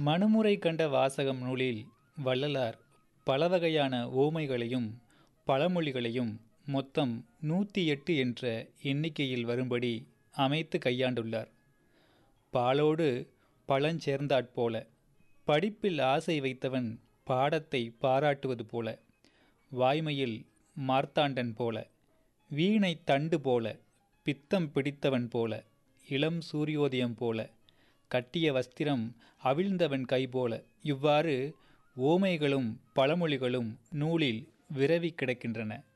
மனுமுறை கண்ட வாசகம் நூலில் வள்ளலார் பல வகையான ஓமைகளையும் பழமொழிகளையும் மொத்தம் நூற்றி எட்டு என்ற எண்ணிக்கையில் வரும்படி அமைத்து கையாண்டுள்ளார் பாலோடு பழஞ்சேர்ந்தாற்போல படிப்பில் ஆசை வைத்தவன் பாடத்தை பாராட்டுவது போல வாய்மையில் மார்த்தாண்டன் போல வீணை தண்டு போல பித்தம் பிடித்தவன் போல இளம் சூரியோதயம் போல கட்டிய வஸ்திரம் அவிழ்ந்தவன் கை போல இவ்வாறு ஓமைகளும் பழமொழிகளும் நூலில் விரவி கிடக்கின்றன